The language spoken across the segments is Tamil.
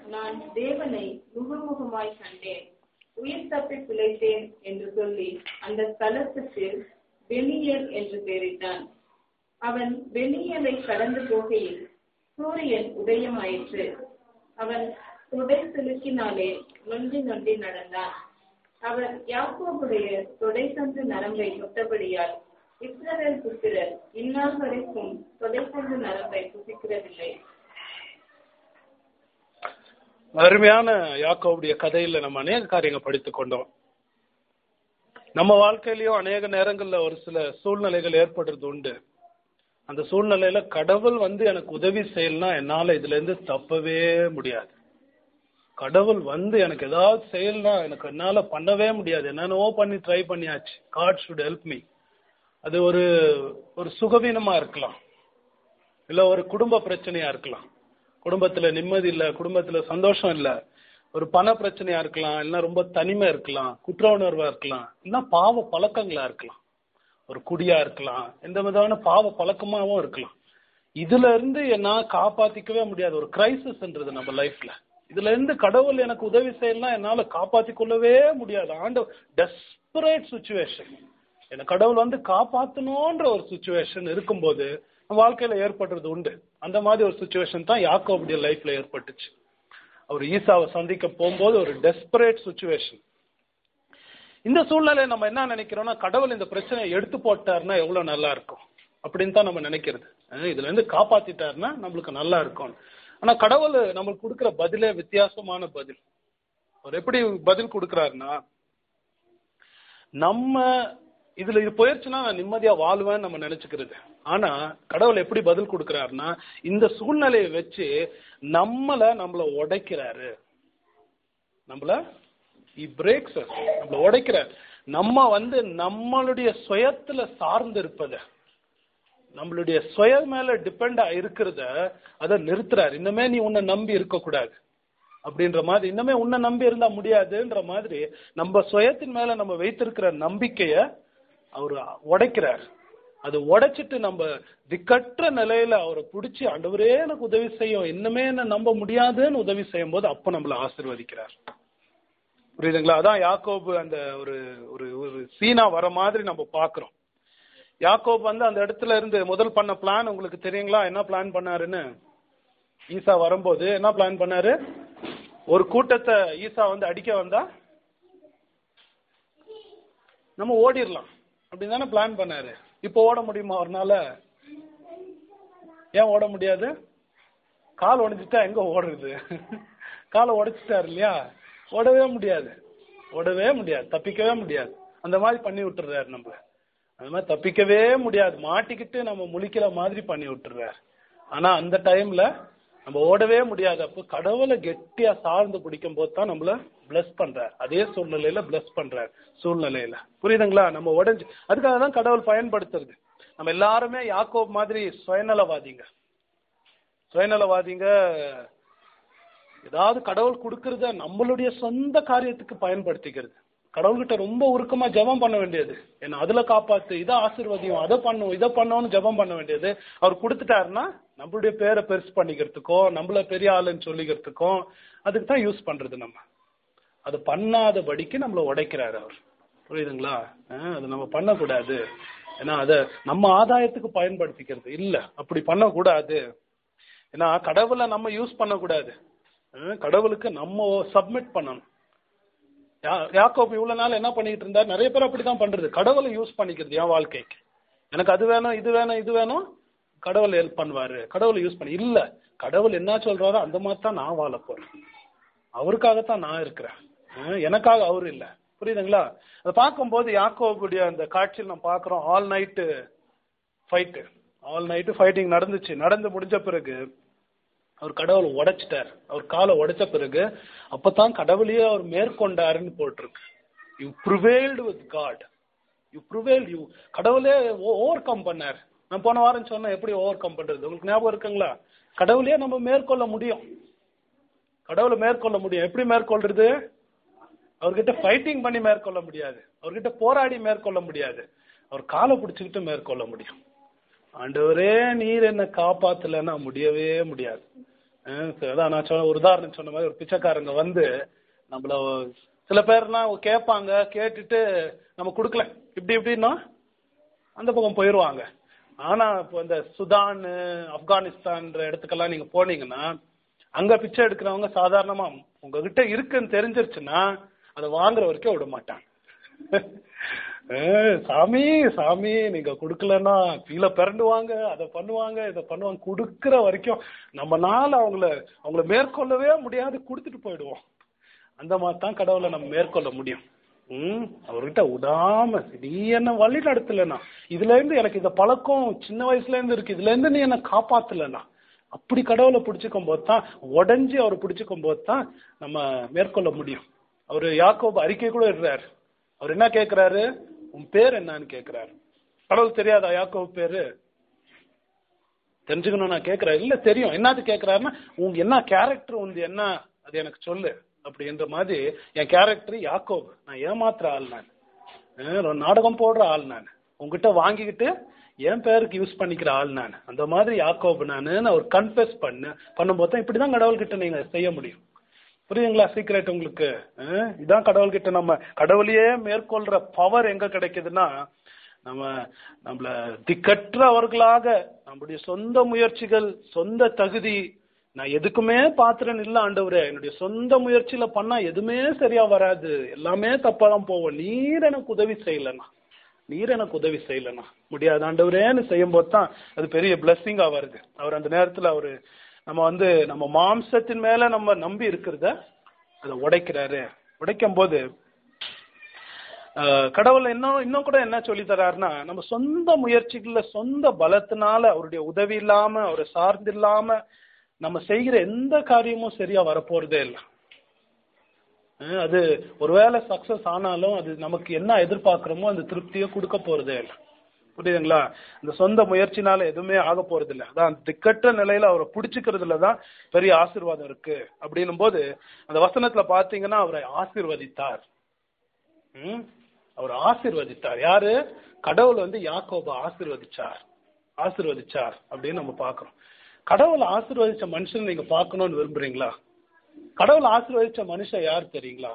நான் தேவனை முகமுகமாய் கண்டேன் உயிர் தப்பி பிழைத்தேன் என்று சொல்லி அந்த ஸ்தலத்துக்கு பெனியல் என்று பெயரிட்டான் அவன் பெனியலை கடந்து போகையில் சூரியன் உதயமாயிற்று அவன் தொடை சிலுக்கினாலே நொண்டி நொண்டி நடந்தான் அவர் யாக்கோபுடைய தொடைசந்து நரம்பை தொட்டபடியால் இஸ்ரவேல் புத்திரர் இந்நாள் வரைக்கும் தொடைசந்து நரம்பை புசிக்கிறதில்லை அருமையான யாக்கோவுடைய கதையில நம்ம அநேக காரியங்கள் படித்துக் கொண்டோம் நம்ம வாழ்க்கையிலயும் அநேக நேரங்கள்ல ஒரு சில சூழ்நிலைகள் ஏற்படுறது உண்டு அந்த சூழ்நிலையில கடவுள் வந்து எனக்கு உதவி செய்யலனா என்னால இதுல இருந்து தப்பவே முடியாது கடவுள் வந்து எனக்கு ஏதாவது செய்யலனா எனக்கு என்னால பண்ணவே முடியாது என்னென்னவோ பண்ணி ட்ரை பண்ணியாச்சு காட் ஷுட் ஹெல்ப் மீ அது ஒரு ஒரு சுகவீனமா இருக்கலாம் இல்ல ஒரு குடும்ப பிரச்சனையா இருக்கலாம் குடும்பத்துல நிம்மதி இல்ல குடும்பத்துல சந்தோஷம் இல்ல ஒரு பண பிரச்சனையா இருக்கலாம் இல்லைன்னா ரொம்ப தனிமை இருக்கலாம் குற்ற உணர்வா இருக்கலாம் இல்லைன்னா பாவ பழக்கங்களா இருக்கலாம் ஒரு குடியா இருக்கலாம் எந்த விதமான பாவ பழக்கமாவும் இருக்கலாம் இதுல இருந்து என்ன காப்பாத்திக்கவே முடியாது ஒரு கிரைசிஸ்ன்றது நம்ம லைஃப்ல இதுல இருந்து கடவுள் எனக்கு உதவி செய்யலாம் என்னால காப்பாத்திக் கொள்ளவே முடியாது ஆண்டு டெஸ்பரேட் சுச்சுவேஷன் என்ன கடவுள் வந்து காப்பாத்தணும்ன்ற ஒரு சுச்சுவேஷன் இருக்கும்போது நம்ம வாழ்க்கையில ஏற்படுறது உண்டு அந்த மாதிரி ஒரு சுச்சுவேஷன் தான் யாக்கோபுடைய லைஃப்ல ஏற்பட்டுச்சு அவர் ஈசாவை சந்திக்க போகும்போது ஒரு டெஸ்பரேட் சுச்சுவேஷன் இந்த சூழ்நிலையை நம்ம என்ன நினைக்கிறோம்னா கடவுள் இந்த பிரச்சனையை எடுத்து போட்டாருன்னா எவ்வளவு நல்லா இருக்கும் அப்படின்னு தான் நம்ம நினைக்கிறது அஹ் இதுல இருந்து காப்பாத்திட்டாருன்னா நம்மளுக்கு நல்லா இருக்கும் ஆனா கடவுள் நம்மளுக்கு கொடுக்கிற பதிலே வித்தியாசமான பதில் அவர் எப்படி பதில் கொடுக்கிறாருன்னா நம்ம இதுல இது போயிடுச்சுன்னா நான் நிம்மதியா வாழ்வேன்னு நம்ம நினைச்சுக்கிறது ஆனா கடவுள் எப்படி பதில் கொடுக்கிறாருன்னா இந்த சூழ்நிலையை வச்சு நம்மள நம்மள உடைக்கிறாரு நம்மள பிரேக்ஸ் நம்மள உடைக்கிறார் நம்ம வந்து நம்மளுடைய சுயத்துல சார்ந்து இருப்பத நம்மளுடைய சுய மேல டிபெண்ட் இருக்கிறத அதை நிறுத்துறாரு இன்னமே நீ உன்னை நம்பி இருக்க கூடாது அப்படின்ற மாதிரி இன்னமே உன்னை நம்பி இருந்தா முடியாதுன்ற மாதிரி நம்ம சுயத்தின் மேல நம்ம வைத்திருக்கிற நம்பிக்கைய அவர் உடைக்கிறார் அது உடைச்சிட்டு நம்ம திக்கற்ற நிலையில அவரை பிடிச்சி ஆண்டவரே எனக்கு உதவி செய்யும் இன்னுமே என்ன நம்ப முடியாதுன்னு உதவி செய்யும் போது அப்ப நம்மளை ஆசிர்வதிக்கிறார் புரியுதுங்களா அதான் யாக்கோபு அந்த ஒரு ஒரு ஒரு சீனா வர மாதிரி நம்ம பாக்குறோம் யாக்கோப் வந்து அந்த இடத்துல இருந்து முதல் பண்ண பிளான் உங்களுக்கு தெரியுங்களா என்ன பிளான் பண்ணாருன்னு ஈசா வரும்போது என்ன பிளான் பண்ணாரு ஒரு கூட்டத்தை ஈசா வந்து அடிக்க வந்தா நம்ம ஓடிடலாம் அப்படின்னு தானே பிளான் பண்ணாரு இப்போ ஓட முடியுமா அவர்னால ஏன் ஓட முடியாது கால் உடைஞ்சிட்டா எங்க ஓடுறது காலை உடைச்சிட்டாரு இல்லையா ஓடவே முடியாது ஓடவே முடியாது தப்பிக்கவே முடியாது அந்த மாதிரி பண்ணி விட்டுறாரு நம்மள அந்த மாதிரி தப்பிக்கவே முடியாது மாட்டிக்கிட்டு நம்ம முழிக்கிற மாதிரி பண்ணி விட்டுறாரு ஆனா அந்த டைம்ல நம்ம ஓடவே முடியாது அப்போ கடவுளை கெட்டியா சார்ந்து பிடிக்கும் போது தான் நம்மள பிளஸ் பண்றார் அதே சூழ்நிலையில பிளஸ் பண்றார் சூழ்நிலையில புரியுதுங்களா நம்ம உடஞ்சு அதுக்காக தான் கடவுள் பயன்படுத்துறது நம்ம எல்லாருமே யாக்கோப் மாதிரி சுயநலவாதிங்க சுயநலவாதிங்க ஏதாவது கடவுள் கொடுக்கறத நம்மளுடைய சொந்த காரியத்துக்கு பயன்படுத்திக்கிறது கடவுள்கிட்ட ரொம்ப உருக்கமா ஜெபம் பண்ண வேண்டியது என்ன அதுல காப்பாத்து இதை ஆசீர்வதியும் அதை பண்ணும் இதை பண்ணோம்னு ஜெபம் பண்ண வேண்டியது அவர் கொடுத்துட்டாருன்னா நம்மளுடைய பேரை பெருசு பண்ணிக்கிறதுக்கோ நம்மள பெரிய ஆளுன்னு சொல்லிக்கிறதுக்கோ அதுக்கு தான் யூஸ் பண்றது நம்ம அது பண்ணாதபடிக்கு நம்மள உடைக்கிறாரு அவர் புரியுதுங்களா அஹ் அது நம்ம பண்ணக்கூடாது ஏன்னா அதை நம்ம ஆதாயத்துக்கு பயன்படுத்திக்கிறது இல்ல அப்படி பண்ணக்கூடாது ஏன்னா கடவுளை நம்ம யூஸ் பண்ணக்கூடாது அஹ் கடவுளுக்கு நம்ம சப்மிட் பண்ணணும் யா- யாக்கோப் இவ்வளவு நாள் என்ன பண்ணிட்டு இருந்தார் நிறைய பேர் அப்படிதான் பண்றது கடவுளை யூஸ் பண்ணிக்கிறது என் வாழ்க்கைக்கு எனக்கு அது வேணும் இது வேணும் இது வேணும் கடவுள் ஹெல்ப் பண்ணுவாரு கடவுளை யூஸ் பண்ணி இல்ல கடவுள் என்ன சொல்றாரோ அந்த மாதிரி தான் நான் வாழ போறேன் அவருக்காகத்தான் நான் இருக்கிறேன் அஹ் எனக்காக அவர் இல்ல புரியுதுங்களா அதை பார்க்கும்போது யாக்கோபுடைய அந்த காட்சியில் நம்ம பார்க்கிறோம் all night fight all night fighting நடந்துச்சு நடந்து முடிஞ்ச பிறகு அவர் கடவுளை உடைச்சிட்டார் அவர் காலை உடைச்ச பிறகு அப்பதான் கடவுளையே அவர் மேற்கொண்டாருன்னு போட்டிருக்கு you prevailed with God you prevail you கடவுளே ஓவர் கம் பண்ணார் நான் போன வாரம் சொன்னேன் எப்படி ஓவர் கம் பண்றது உங்களுக்கு ஞாபகம் இருக்குங்களா கடவுளையே நம்ம மேற்கொள்ள முடியும் கடவுளை மேற்கொள்ள முடியும் எப்படி மேற்கொள்றது அவர்கிட்ட ஃபைட்டிங் பண்ணி மேற்கொள்ள முடியாது அவர்கிட்ட போராடி மேற்கொள்ள முடியாது அவர் காலை பிடிச்சுக்கிட்டு மேற்கொள்ள முடியும் ஆண்டவரே நீர் என்ன காப்பாத்தலைன்னா முடியவே முடியாது அஹ் சரி, அதான் நான் சொன்ன ஒரு உதாரணம் சொன்ன மாதிரி ஒரு பிச்சைக்காரங்க வந்து நம்மள சில பேர்லாம் கேட்பாங்க கேட்டுட்டு நம்ம கொடுக்கல இப்படி இப்படின்னா அந்த பக்கம் போயிடுவாங்க ஆனா இப்போ இந்த சுதான் ஆப்கானிஸ்தான்ற இடத்துக்கெல்லாம் நீங்க போனீங்கன்னா அங்க பிச்சை எடுக்கிறவங்க சாதாரணமா உங்ககிட்ட இருக்குன்னு தெரிஞ்சிருச்சுன்னா அதை வாங்குற வரைக்கும் விட மாட்டாங்க ஏய், சாமி சாமி நீங்க கொடுக்கலன்னா கீழே பிறண்டுவாங்க அதை பண்ணுவாங்க இதை பண்ணுவாங்க கொடுக்கிற வரைக்கும் நம்மனால அவங்கள அவங்கள மேற்கொள்ளவே முடியாது கொடுத்துட்டு போயிடுவோம் அந்த மாதிரி தான் கடவுளை நம்ம மேற்கொள்ள முடியும் ம் அவர்கிட்ட விடாம நீ என்ன வழி நடத்தலண்ணா இதுல இருந்து எனக்கு இந்த பழக்கம் சின்ன வயசுல இருந்து இருக்கு இதுல இருந்து நீ என்ன காப்பாத்தலண்ணா அப்படி கடவுளை பிடிச்சிக்கும் போது தான் உடஞ்சி அவரை பிடிச்சிக்கும் போது தான் நம்ம மேற்கொள்ள முடியும் அவர் யாக்கோபு அறிக்கை கூட இடுறாரு அவர் என்ன கேட்கிறாரு உன் பேர் என்னன்னு கேட்கிறாரு கடவுள் தெரியாதா யாக்கோபு பேரு தெரிஞ்சுக்கணும் நான் கேட்கிறேன் இல்ல தெரியும் என்னது கேட்கிறாருன்னா உங்க என்ன கேரக்டர் உண்டு என்ன அது எனக்கு சொல்லு அப்படின்ற மாதிரி என் கேரக்டர் யாக்கோபு நான் ஏமாத்துற ஆள் நான் அஹ் ஒரு நாடகம் போடுற ஆள் நான் உங்ககிட்ட வாங்கிக்கிட்டு என் பேருக்கு யூஸ் பண்ணிக்கிற ஆள் நான் அந்த மாதிரி யாக்கோபு நான் ஒரு கன்ஃபெஸ் பண்ணு பண்ணும்போது தான் இப்படிதான் கடவுள்கிட்ட நீங்க செய்ய முடியும் புரியுதுங்களா சீக்ரெட் உங்களுக்கு அஹ் இதான் கடவுள்கிட்ட நம்ம கடவுளையே மேற்கொள்ற பவர் எங்க கிடைக்குதுன்னா நம்ம நம்மள திக்கற்றவர்களாக நம்முடைய சொந்த முயற்சிகள் சொந்த தகுதி நான் எதுக்குமே பாத்திரன் இல்ல ஆண்டவரே என்னுடைய சொந்த முயற்சியில பண்ணா எதுவுமே சரியா வராது எல்லாமே தப்பா தான் போவோம் நீர் எனக்கு உதவி செய்யலனா நீர் எனக்கு உதவி செய்யலனா முடியாது ஆண்டவரேன்னு செய்யும் போது தான் அது பெரிய பிளஸ்ஸிங்கா வருது அவர் அந்த நேரத்துல அவரு நம்ம வந்து நம்ம மாம்சத்தின் மேல நம்ம நம்பி இருக்கிறத அதை உடைக்கிறாரு உடைக்கும் போது ஆஹ் கடவுள் இன்னும் இன்னும் கூட என்ன சொல்லி தர்றாருன்னா நம்ம சொந்த முயற்சிகள்ல சொந்த பலத்தினால அவருடைய உதவி இல்லாம அவரை சார்ந்து இல்லாம நம்ம செய்கிற எந்த காரியமும் சரியா வரப்போறதே இல்லை அஹ் அது ஒருவேளை சக்சஸ் ஆனாலும் அது நமக்கு என்ன எதிர்பார்க்கிறோமோ அந்த திருப்தியை கொடுக்க போறதே இல்லை புரியுதுங்களா இந்த சொந்த முயற்சினால எதுவுமே ஆக போறது இல்லை அதான் திக்கற்ற நிலையில அவரை பிடிச்சிக்கிறதுல தான் பெரிய ஆசீர்வாதம் இருக்கு அப்படின்னும் போது அந்த வசனத்துல பாத்தீங்கன்னா அவரை ஆசீர்வதித்தார் ம்? அவர் ஆசீர்வதித்தார் யாரு கடவுள் வந்து யாக்கோப ஆசீர்வதிச்சார் ஆசீர்வதிச்சார் அப்படின்னு நம்ம பார்க்கிறோம் கடவுள் ஆசீர்வதிச்ச மனுஷன் நீங்க பார்க்கணும்னு விரும்புறீங்களா கடவுள் ஆசீர்வதிச்ச மனுஷன் யார் தெரியுங்களா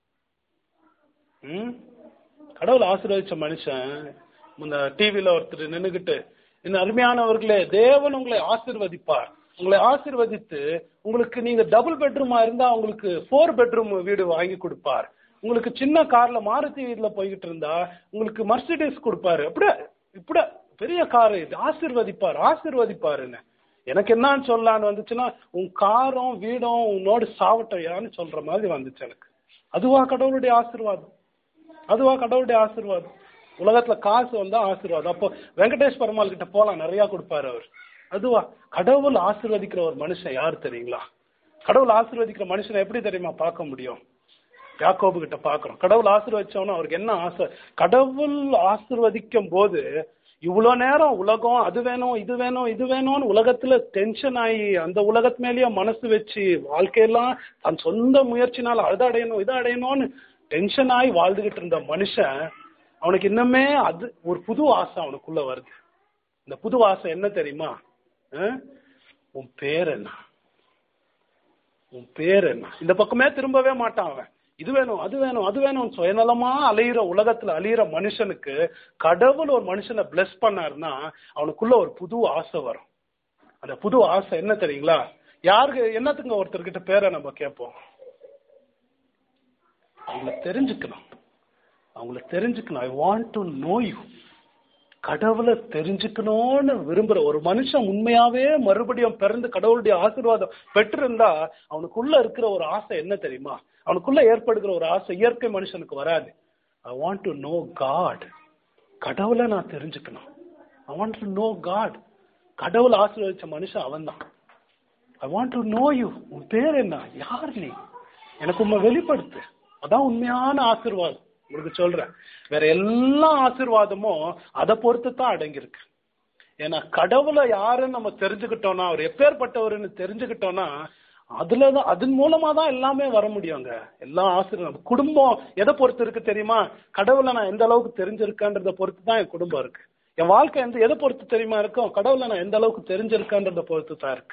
ம் கடவுள் ஆசீர்வதிச்ச மனுஷன் இந்த டிவில ஒருத்தர் நின்னுகிட்டு இந்த அருமையானவர்களே தேவன் உங்களை ஆசீர்வதிப்பார் உங்களை ஆசீர்வதித்து உங்களுக்கு நீங்க டபுள் பெட்ரூமா இருந்தா உங்களுக்கு ஃபோர் பெட்ரூம் வீடு வாங்கி கொடுப்பார் உங்களுக்கு சின்ன கார்ல மாருதி வீட்ல போய்கிட்டு இருந்தா உங்களுக்கு மர்சிடிஸ் கொடுப்பாரு அப்படியே இப்படி பெரிய கார் இது ஆசீர்வதிப்பார் ஆசீர்வதிப்பாருன்னு எனக்கு என்னன்னு சொல்லலான்னு வந்துச்சுன்னா உன் காரும் வீடும் உன்னோடு சாவட்டையான்னு சொல்ற மாதிரி வந்துச்சு எனக்கு அதுவா கடவுளுடைய ஆசீர்வாதம் அதுவா கடவுளுடைய ஆசீர்வாதம் உலகத்துல காசு வந்தா ஆசீர்வாதம் அப்போ வெங்கடேஷ் பெருமாள் கிட்ட போலாம் நிறைய கொடுப்பாரு அவர் அதுவா கடவுள் ஆசீர்வதிக்கிற ஒரு மனுஷன் யார் தெரியுங்களா கடவுள் ஆசீர்வதிக்கிற மனுஷனை எப்படி தெரியுமா பார்க்க முடியும் யாக்கோபு கிட்ட பாக்குறோம் கடவுள் ஆசீர்வதிச்சவன அவருக்கு என்ன ஆசை கடவுள் ஆசீர்வதிக்கும் போது இவ்வளவு நேரம் உலகம் அது வேணும் இது வேணும் இது வேணும்னு உலகத்துல டென்ஷன் ஆகி அந்த உலகத்து மேலேயே மனசு வச்சு வாழ்க்கையெல்லாம் தன் சொந்த முயற்சினால அதை அடையணும் இதை அடையணும்னு டென்ஷன் ஆகி வாழ்ந்துகிட்டு இருந்த மனுஷன் அவனுக்கு இன்னுமே அது ஒரு புது ஆசை அவனுக்குள்ள வருது இந்த புது ஆசை என்ன தெரியுமா அஹ்? உன் பேர் என்ன உன் பேர் என்ன இந்த பக்கமே திரும்பவே மாட்டான் அவன் இது வேணும் அது வேணும் அது வேணும் சுயநலமா அலையிற உலகத்துல அலையிற மனுஷனுக்கு கடவுள் ஒரு மனுஷனை பிளஸ் பண்ணாருன்னா அவனுக்குள்ள ஒரு புது ஆசை வரும் அந்த புது ஆசை என்ன தெரியுங்களா யாருக்கு என்னத்துங்க ஒருத்தர்கிட்ட பேரை நம்ம கேட்போம் அவங்கள தெரிஞ்சுக்கணும் அவங்கள தெரிஞ்சுக்கணும் I want to know you கடவுளை தெரிஞ்சுக்கணும்னு விரும்புற ஒரு மனுஷன் உண்மையாவே மறுபடியும் பிறந்து கடவுளுடைய ஆசீர்வாதம் பெற்றிருந்தா அவனுக்குள்ள இருக்கிற ஒரு ஆசை என்ன தெரியுமா அவனுக்குள்ள ஏற்படுகிற ஒரு ஆசை இயற்கை மனுஷனுக்கு வராது I want to know God கடவுளை நான் தெரிஞ்சுக்கணும் I want to know God கடவுள் ஆசீர்வதிச்ச மனுஷன் அவன் தான் I want to know you உன் பேர் என்ன யார் நீ எனக்கு உண்மை வெளிப்படுத்து அதான் உண்மையான ஆசீர்வாதம் உங்களுக்கு சொல்றேன் வேற எல்லா ஆசீர்வாதமும் அதை பொறுத்து தான் அடங்கியிருக்கு ஏன்னா கடவுளை யாருன்னு நம்ம தெரிஞ்சுக்கிட்டோம்னா அவர் எப்பேற்பட்டவர்னு தெரிஞ்சுக்கிட்டோம்னா அதுலதான் அதன் மூலமா தான் எல்லாமே வர முடியுங்க எல்லா ஆசீர்வாதம் குடும்பம் எதை பொறுத்து இருக்கு தெரியுமா கடவுளை நான் எந்த அளவுக்கு தெரிஞ்சிருக்கேன்றத பொறுத்து தான் என் குடும்பம் இருக்கு என் வாழ்க்கை எந்த எதை பொறுத்து தெரியுமா இருக்கும் கடவுளை நான் எந்த அளவுக்கு தெரிஞ்சிருக்கேன்றத பொறுத்து தான் இருக்கு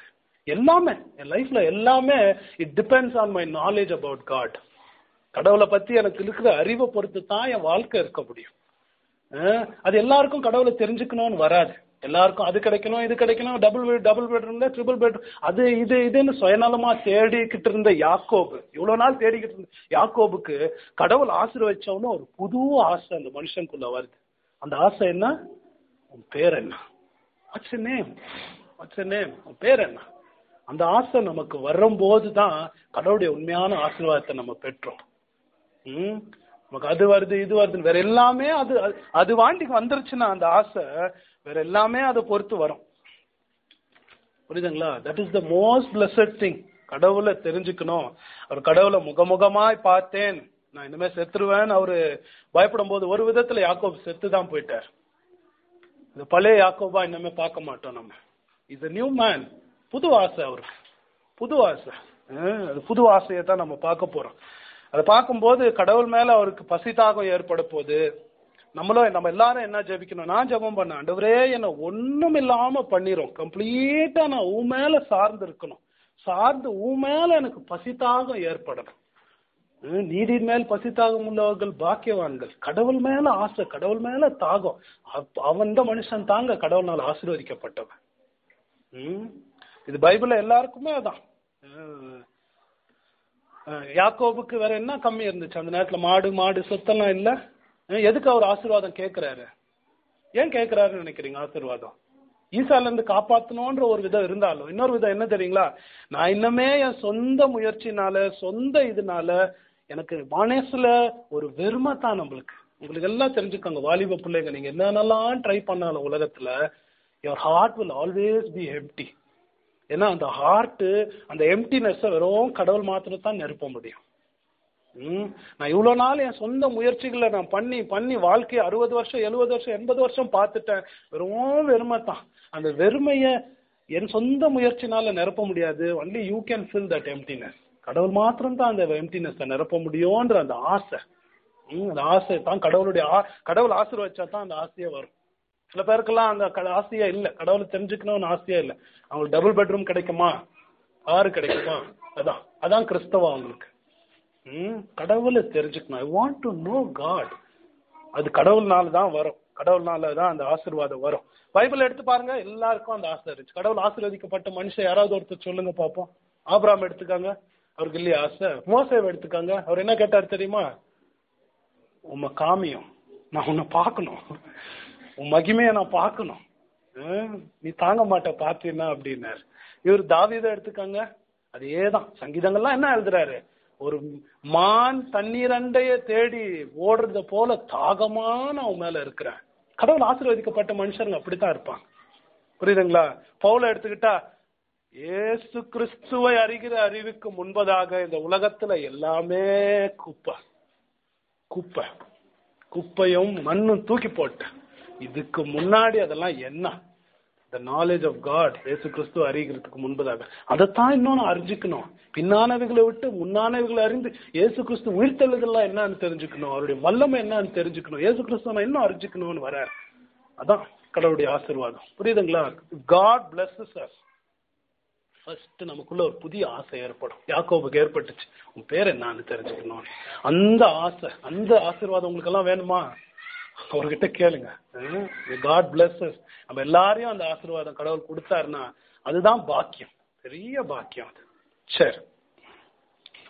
எல்லாமே என் லைஃப்ல எல்லாமே it depends on my knowledge about God கடவுளை பத்தி எனக்கு இருக்கிற அறிவை பொறுத்து தான் என் வாழ்க்கை இருக்க முடியும் அஹ் அது எல்லாருக்கும் கடவுளை தெரிஞ்சுக்கணும்னு வராது எல்லாருக்கும் அது கிடைக்கணும் இது கிடைக்கணும் டபுள் பெட் டபுள் பெட்ரூம்ல ட்ரிபிள் பெட் அது இது இதுன்னு சுயநலமா தேடிக்கிட்டு இருந்த யாக்கோபு இவ்வளவு நாள் தேடிக்கிட்டு இருந்த யாக்கோபுக்கு கடவுள் ஆசீர்வதிச்சவன ஒரு புது ஆசை அந்த மனுஷனுக்குள்ள வருது அந்த ஆசை என்ன உன் பேர் என்ன வாட்ஸ் நேம் வாட்ஸ் நேம் உன் பேர் என்ன அந்த ஆசை நமக்கு வரும்போது தான் கடவுளுடைய உண்மையான ஆசீர்வாதத்தை நம்ம பெற்றோம் ம் நமக்கு அது வருது இது வருது வேற எல்லாமே அது அது- அது வாண்டிக்கு வந்துருச்சுன்னா அந்த ஆசை வேற எல்லாமே அதை பொறுத்து வரும் புரியுதுங்களா that is the most blessed thing கடவுளை தெரிஞ்சுக்கணும் அவர் கடவுளை முகமுகமாய் பார்த்தேன் நான் இனிமே செத்துருவேன் அவரு பயப்படும் போது ஒரு விதத்துல யாக்கோப் செத்து தான் போயிட்டார் இந்த பழைய யாக்கோபா இனிமே பார்க்க மாட்டோம் நம்ம இஸ் நியூ மேன் புது ஆசை அவருக்கு புது ஆசை அஹ் அது புது ஆசையை தான் நம்ம பார்க்க போறோம் அதை பார்க்கும்போது கடவுள் மேல அவருக்கு பசி தாகம் ஏற்பட போகுது நம்மளும் நம்ம எல்லாரும் என்ன ஜெபிக்கணும் நான் ஜெபம் பண்ண ஆண்டவரே என்ன ஒண்ணும் இல்லாம பண்ணிரும் கம்ப்ளீட்டா நான் உன் மேல சார்ந்து இருக்கணும் சார்ந்து உன் மேல எனக்கு பசி தாகம் ஏற்படணும் ஹம், நீதியின் மேல் பசி தாகம் உள்ளவர்கள் பாக்கியவான்கள் கடவுள் மேல ஆசை கடவுள் மேல தாகம் அப்ப அவன் தான் மனுஷன் தாங்க கடவுள்னால ஆசீர்வதிக்கப்பட்டவன் ஹம், இது பைபிள்ல எல்லாருக்குமே அதான் அஹ், அஹ், யாக்கோபுக்கு வேற என்ன கம்மி இருந்துச்சு அந்த நேரத்துல மாடு மாடு சொத்தெல்லாம் இல்ல அஹ், எதுக்கு அவர் ஆசீர்வாதம் கேட்கிறாரு ஏன் கேட்கிறாருன்னு நினைக்கிறீங்க ஆசீர்வாதம் ஈசால இருந்து காப்பாத்தணும்ன்ற ஒரு விதம் இருந்தாலும் இன்னொரு விதம் என்ன தெரியுங்களா நான் இன்னமே என் சொந்த முயற்சினால சொந்த இதனால எனக்கு மனசுல ஒரு வெறுமை தான் நம்மளுக்கு உங்களுக்கு எல்லாம் தெரிஞ்சுக்கோங்க வாலிப பிள்ளைங்க நீங்க என்னென்னலாம் ட்ரை பண்ணாலும் உலகத்துல your heart will always be empty ஏன்னா அந்த ஹார்ட் அந்த எம்டினஸ் வெறும் கடவுள் மாத்திரம் தான் நிரப்ப முடியும் ம் நான் இவ்வளவு நாள் என் சொந்த முயற்சிகளை நான் பண்ணி பண்ணி வாழ்க்கையை அறுபது வருஷம் எழுபது வருஷம் எண்பது வருஷம் பார்த்துட்டேன் வெறும் வெறுமை தான் அந்த வெறுமைய என் சொந்த முயற்சினால நிரப்ப முடியாது only you can fill that emptiness கடவுள் மாத்திரம் தான் அந்த எம்டினஸ் நிரப்ப முடியும்ன்ற அந்த ஆசை ம், அந்த ஆசை தான் கடவுளுடைய ஆ- கடவுள் ஆசீர்வச்சா தான் அந்த ஆசையே வரும் சில பேருக்கெல்லாம் அந்த க- ஆசையே இல்லை கடவுளை தெரிஞ்சுக்கணும்னு ஆசையே இல்லை அவங்களுக்கு டபுள் பெட்ரூம் கிடைக்குமா ஆறு கிடைக்குமா அதான் அதான் கிறிஸ்தவம் அவங்களுக்கு ம், கடவுளை தெரிஞ்சுக்கணும் I want to know God அது கடவுள்னால தான் வரும் கடவுள்னால தான் அந்த ஆசீர்வாதம் வரும் பைபிள் எடுத்து பாருங்க எல்லாருக்கும் அந்த ஆசை இருந்துச்சு கடவுள் ஆசீர்வதிக்கப்பட்ட மனுஷன் யாராவது ஒருத்தர் சொல்லுங்க பார்ப்போம் ஆபிராம் எடுத்துக்காங்க அவருக்கு இல்லையா ஆசை மோசேவை எடுத்துக்காங்க அவர் என்ன கேட்டார் தெரியுமா உம்மை காமியும் நான் உன்னை பார்க்கணும் உன் மகிமையை நான் பார்க்கணும் ஆஹ், நீ தாங்க மாட்ட பார்த்தீன்னா அப்படின்னாரு இவர் தாவீதை எடுத்துக்காங்க அதே தான் சங்கீதங்கள்லாம் என்ன எழுதுறாரு ஒரு மான் தண்ணீர் அண்டைய தேடி ஓடுறத போல தாகமா நான் உன் மேல இருக்கிறேன் கடவுள் ஆசீர்வதிக்கப்பட்ட மனுஷருங்க அப்படித்தான் இருப்பாங்க புரியுதுங்களா பவுல எடுத்துக்கிட்டா இயேசு கிறிஸ்துவை அறிகிற அறிவுக்கு முன்பதாக இந்த உலகத்துல எல்லாமே குப்பை குப்பை குப்பையும் மண்ணும் தூக்கி போட்டு இதுக்கு முன்னாடி அதெல்லாம் என்ன த நாலேஜ் ஆஃப் காட் இயேசு கிறிஸ்து அறிகிறதுக்கு முன்பதாக அதைத்தான் இன்னொன்னு அறிஞ்சுக்கணும் பின்னானவைகளை விட்டு முன்னானவைகளை அறிந்து இயேசு கிறிஸ்து உயிர்த்தெழுதெல்லாம் என்னன்னு தெரிஞ்சுக்கணும் அவருடைய வல்லமை என்னன்னு தெரிஞ்சுக்கணும் இயேசு கிறிஸ்து நான் இன்னும் அறிஞ்சுக்கணும்னு வர அதான் கடவுளுடைய ஆசீர்வாதம் புரியுதுங்களா காட் பிளஸஸ் us ஃபர்ஸ்ட் நமக்குள்ள ஒரு புதிய ஆசை ஏற்படும் யாக்கோபுக்கு ஏற்பட்டுச்சு உன் பேர் என்னன்னு தெரிஞ்சுக்கணும் அந்த ஆசை அந்த ஆசீர்வாதம் உங்களுக்கு எல்லாம் வேணுமா அவர்கிட்ட கேளுங்க காட் பிளஸஸ் நம்ம எல்லாரையும் அந்த ஆசீர்வாதம் கடவுள் கொடுத்தாருன்னா அதுதான் பாக்கியம் பெரிய பாக்கியம் அது சரி